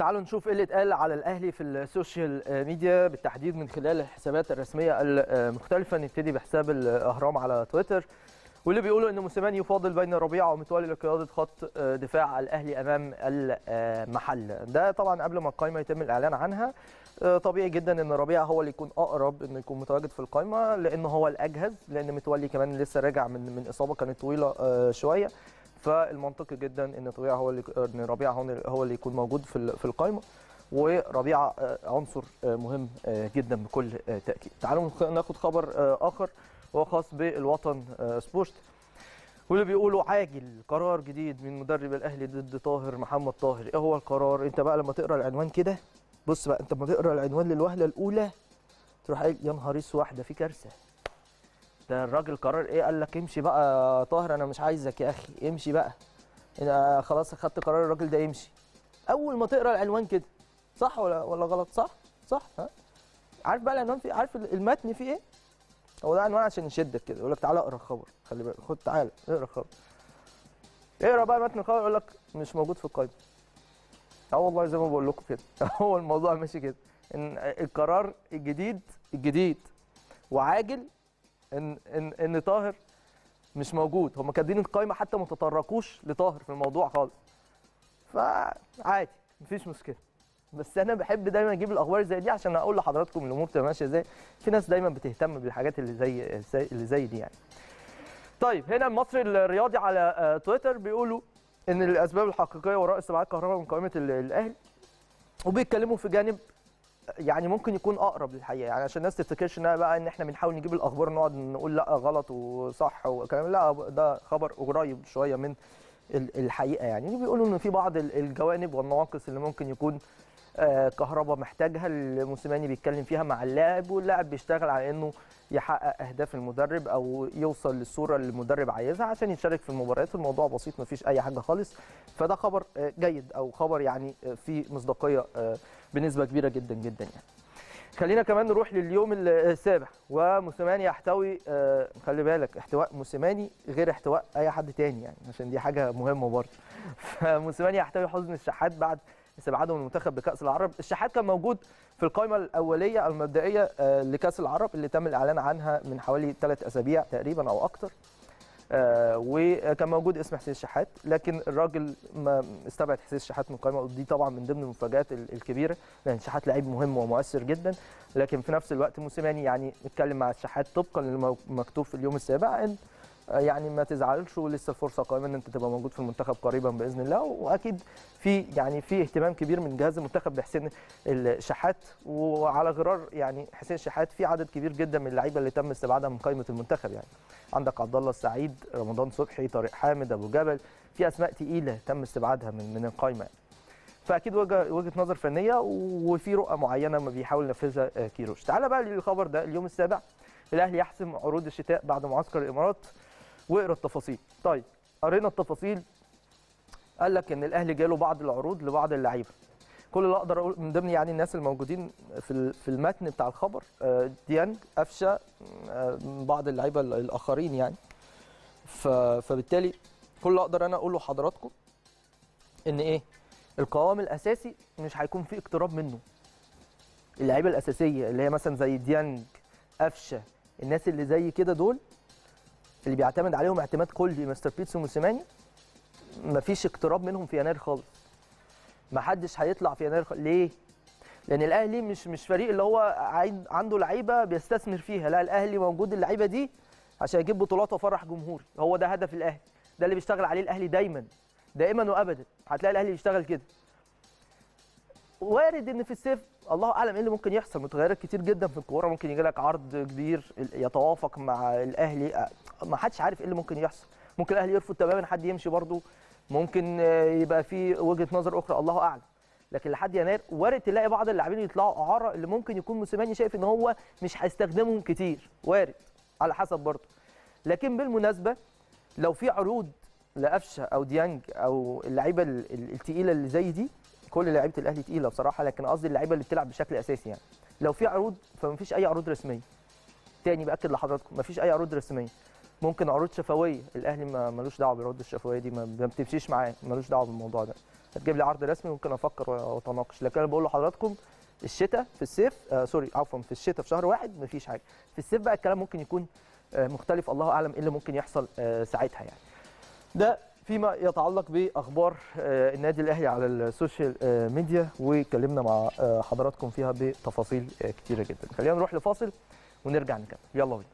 تعالوا نشوف ايه اللي اتقال على الاهلي في السوشيال ميديا بالتحديد من خلال الحسابات الرسميه المختلفه نبتدي بحساب الاهرام على تويتر واللي بيقولوا ان موسيماني يفاضل بين ربيعه ومتولي لقياده خط دفاع الاهلي امام المحل ده طبعا قبل ما القائمه يتم الاعلان عنها طبيعي جدا ان ربيعه هو اللي يكون اقرب انه يكون متواجد في القائمه لانه هو الاجهز لان متولي كمان لسه راجع من من اصابه كانت طويله شويه فالمنطقي جدا ان طبيعه هو اللي ان ربيعه هو اللي يكون موجود في في القائمه وربيعه عنصر مهم جدا بكل تاكيد تعالوا ناخد خبر اخر وهو خاص بالوطن سبورت واللي بيقولوا عاجل قرار جديد من مدرب الاهلي ضد طاهر محمد طاهر ايه هو القرار انت بقى لما تقرا العنوان كده بص بقى انت لما تقرا العنوان للوهله الاولى تروح قايل يا نهار اسود واحده في كارثه ده الراجل قرار ايه قال لك امشي بقى طاهر انا مش عايزك يا اخي امشي بقى انا خلاص اخدت قرار الراجل ده يمشي اول ما تقرا العنوان كده صح ولا ولا غلط صح صح ها عارف بقى العنوان في عارف المتن فيه ايه هو ده عنوان عشان يشدك كده يقول لك تعالى اقرا الخبر خلي بالك خد تعالى اقرا الخبر اقرا بقى متن الخبر يقول لك مش موجود في القائمه اه والله زي ما بقول لكم كده هو الموضوع ماشي كده ان القرار الجديد الجديد وعاجل ان ان ان طاهر مش موجود هم كاتبين القائمه حتى ما تطرقوش لطاهر في الموضوع خالص فعادي مفيش مشكله بس انا بحب دايما اجيب الاخبار زي دي عشان اقول لحضراتكم الامور تبقى ماشيه ازاي في ناس دايما بتهتم بالحاجات اللي زي اللي زي دي يعني طيب هنا المصري الرياضي على تويتر بيقولوا ان الاسباب الحقيقيه وراء استبعاد كهرباء من قائمه الاهلي وبيتكلموا في جانب يعني ممكن يكون اقرب للحقيقه يعني عشان الناس تفتكرش ان بقى ان احنا بنحاول نجيب الاخبار نقعد نقول لا غلط وصح وكلام لا ده خبر قريب شويه من الحقيقه يعني بيقولوا ان في بعض الجوانب والنواقص اللي ممكن يكون كهربا محتاجها الموسيماني بيتكلم فيها مع اللاعب واللاعب بيشتغل على انه يحقق اهداف المدرب او يوصل للصوره اللي المدرب عايزها عشان يشارك في المباريات الموضوع بسيط ما فيش اي حاجه خالص فده خبر جيد او خبر يعني فيه مصداقيه بنسبه كبيره جدا جدا يعني خلينا كمان نروح لليوم السابع وموسيماني يحتوي خلي بالك احتواء موسيماني غير احتواء اي حد تاني يعني عشان دي حاجه مهمه برضه فموسيماني يحتوي حزن الشحات بعد استبعاده من المنتخب بكاس العرب الشحات كان موجود في القائمه الاوليه او المبدئيه لكاس العرب اللي تم الاعلان عنها من حوالي ثلاث اسابيع تقريبا او اكثر وكان موجود اسم حسين الشحات لكن الراجل ما استبعد حسين الشحات من القائمه ودي طبعا من ضمن المفاجات الكبيره لان الشحات لعيب مهم ومؤثر جدا لكن في نفس الوقت موسيماني يعني اتكلم مع الشحات طبقا للمكتوب في اليوم السابع ان يعني ما تزعلش ولسه الفرصه قائمه ان انت تبقى موجود في المنتخب قريبا باذن الله واكيد في يعني في اهتمام كبير من جهاز المنتخب بحسين الشحات وعلى غرار يعني حسين الشحات في عدد كبير جدا من اللعيبه اللي تم استبعادها من قائمه المنتخب يعني عندك عبد الله السعيد رمضان صبحي طارق حامد ابو جبل في اسماء تقيله تم استبعادها من من القائمه فاكيد وجهه وجهه نظر فنيه وفي رؤى معينه ما بيحاول ينفذها كيروش تعال بقى للخبر ده اليوم السابع الاهلي يحسم عروض الشتاء بعد معسكر الامارات واقرا التفاصيل طيب قرينا التفاصيل قال لك ان الاهلي جاله بعض العروض لبعض اللعيبه كل اللي اقدر اقول من ضمن يعني الناس الموجودين في في المتن بتاع الخبر ديانج قفشه بعض اللعيبه الاخرين يعني فبالتالي كل اللي اقدر انا اقوله لحضراتكم ان ايه القوام الاساسي مش هيكون فيه اقتراب منه اللعيبه الاساسيه اللي هي مثلا زي ديانج قفشه الناس اللي زي كده دول اللي بيعتمد عليهم اعتماد كلي مستر بيتسو موسيماني مفيش اقتراب منهم في يناير خالص ما حدش هيطلع في يناير خالص. ليه لان الاهلي مش مش فريق اللي هو عنده لعيبه بيستثمر فيها لا الاهلي موجود اللعيبه دي عشان يجيب بطولات وفرح جمهوري هو ده هدف الاهلي ده اللي بيشتغل عليه الاهلي دايما دائما وابدا هتلاقي الاهلي بيشتغل كده وارد ان في الصيف الله اعلم ايه اللي ممكن يحصل متغيرات كتير جدا في الكوره ممكن يجي لك عرض كبير يتوافق مع الاهلي ما حدش عارف ايه اللي ممكن يحصل ممكن الاهلي يرفض تماما حد يمشي برده ممكن يبقى في وجهه نظر اخرى الله اعلم لكن لحد يناير وارد تلاقي بعض اللاعبين يطلعوا اعاره اللي ممكن يكون موسيماني شايف ان هو مش هيستخدمهم كتير وارد على حسب برضه لكن بالمناسبه لو في عروض لقفشه او ديانج او اللعيبه الثقيله اللي زي دي كل لعيبه الاهلي تقيله بصراحه لكن قصدي اللعيبه اللي بتلعب بشكل اساسي يعني لو في عروض فمفيش اي عروض رسميه تاني باكد لحضراتكم مفيش اي عروض رسميه ممكن عروض شفويه الاهلي ما ملوش دعوه بالعروض الشفويه دي ما ما بتمشيش معاه ملوش دعوه بالموضوع ده هتجيب لي عرض رسمي ممكن افكر واتناقش لكن انا بقول لحضراتكم الشتاء في الصيف آه سوري عفوا في الشتاء في شهر واحد مفيش حاجه في الصيف بقى الكلام ممكن يكون آه مختلف الله اعلم ايه اللي ممكن يحصل آه ساعتها يعني ده فيما يتعلق باخبار آه النادي الاهلي على السوشيال آه ميديا واتكلمنا مع آه حضراتكم فيها بتفاصيل آه كتيره جدا خلينا نروح لفاصل ونرجع نكمل يلا بينا